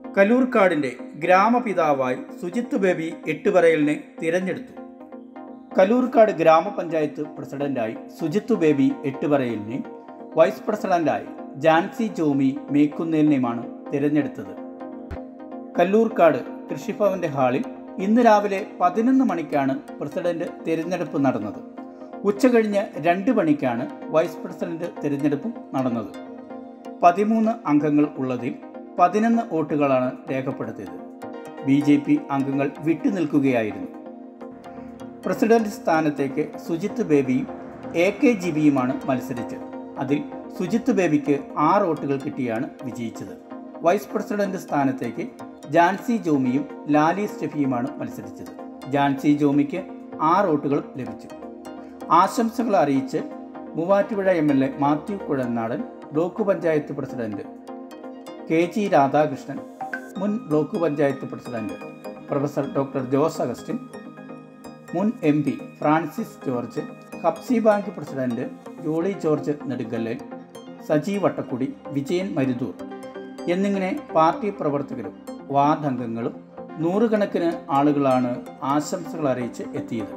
കലൂർക്കാടിൻ്റെ ഗ്രാമപിതാവായി Sujith baby എട്ടുപറയലിനെ തിരഞ്ഞെടുത്തു കലൂർക്കാട് ഗ്രാമപഞ്ചായത്ത് പ്രസിഡന്റായി സുജിത്ത് ബേബി എട്ടുപറയലിനെയും വൈസ് പ്രസിഡന്റായി ജാൻസി ജോമി മേക്കുന്നേലിനെയുമാണ് തിരഞ്ഞെടുത്തത് കല്ലൂർക്കാട് കൃഷിഭവന്റെ ഹാളിൽ ഇന്ന് രാവിലെ പതിനൊന്ന് മണിക്കാണ് പ്രസിഡന്റ് തിരഞ്ഞെടുപ്പ് നടന്നത് ഉച്ചകഴിഞ്ഞ് രണ്ട് മണിക്കാണ് വൈസ് പ്രസിഡന്റ് തിരഞ്ഞെടുപ്പും നടന്നത് പതിമൂന്ന് അംഗങ്ങൾ ഉള്ളതിൽ പതിനൊന്ന് വോട്ടുകളാണ് രേഖപ്പെടുത്തിയത് ബി ജെ പി അംഗങ്ങൾ വിട്ടുനിൽക്കുകയായിരുന്നു പ്രസിഡന്റ് സ്ഥാനത്തേക്ക് സുജിത്ത് ബേബിയും എ കെ ജിബിയുമാണ് മത്സരിച്ചത് അതിൽ സുജിത്ത് ബേബിക്ക് ആറ് വോട്ടുകൾ കിട്ടിയാണ് വിജയിച്ചത് വൈസ് പ്രസിഡന്റ് സ്ഥാനത്തേക്ക് ജാൻസി ജോമിയും ലാലി സ്റ്റെഫിയുമാണ് മത്സരിച്ചത് ജാൻസി ജോമിക്ക് ആറ് വോട്ടുകൾ ലഭിച്ചു ആശംസകൾ അറിയിച്ച് Muvattupuzha M L A Mathew Kuzhalnadan block panchayat president K G Radhakrishnan മുൻ block panchayat president professor doctor Jose Augustine മുൻ എം പി ഫ്രാൻസിസ് ജോർജ് കപ്സി ബാങ്ക് പ്രസിഡന്റ് ജോളി ജോർജ് നെടുങ്കല്ലിൽ സജി വട്ടക്കുടി വിജയൻ മരുതൂർ എന്നിങ്ങനെ പാർട്ടി പ്രവർത്തകരും വാർഡ് അംഗങ്ങളും നൂറുകണക്കിന് ആളുകളാണ് ആശംസകൾ അറിയിച്ച് എത്തിയത്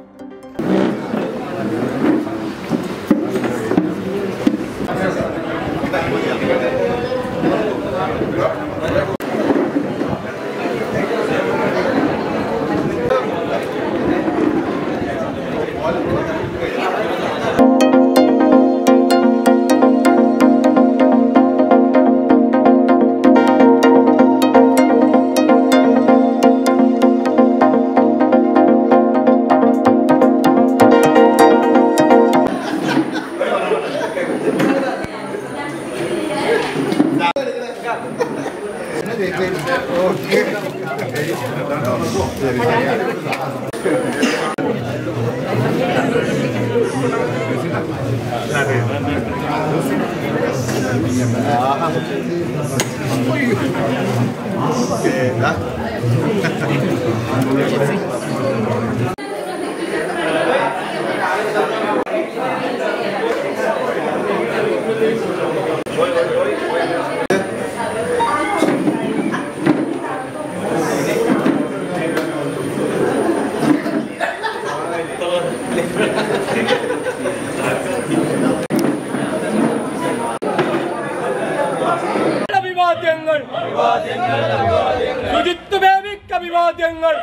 അഭിവാദ്യങ്ങൾ സുജിത്ത് ബേബിക്ക് അഭിവാദ്യങ്ങൾ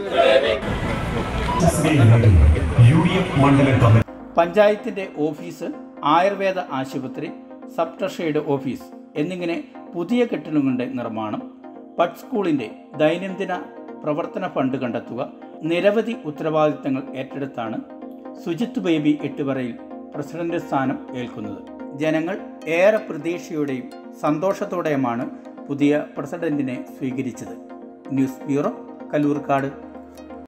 യു ഡി എഫ് മണ്ഡലം കമ്മിറ്റി പഞ്ചായത്തിൻ്റെ ഓഫീസ് ആയുർവേദ ആശുപത്രി സബ് ട്രഷറിയുടെ ഓഫീസ് എന്നിങ്ങനെ പുതിയ കെട്ടിടങ്ങളുടെ നിർമ്മാണം പട്ട് സ്കൂളിൻ്റെ ദൈനംദിന പ്രവർത്തന ഫണ്ട് കണ്ടെത്തുക നിരവധി ഉത്തരവാദിത്തങ്ങൾ ഏറ്റെടുത്താണ് സുജിത്ത് ബേബി എട്ടുപറയിൽ പ്രസിഡന്റ് സ്ഥാനം ഏൽക്കുന്നത് ജനങ്ങൾ ഏറെ പ്രതീക്ഷയോടെയും സന്തോഷത്തോടെയുമാണ് പുതിയ പ്രസിഡന്റിനെ സ്വീകരിച്ചത് ന്യൂസ് ബ്യൂറോ കല്ലൂർക്കാട്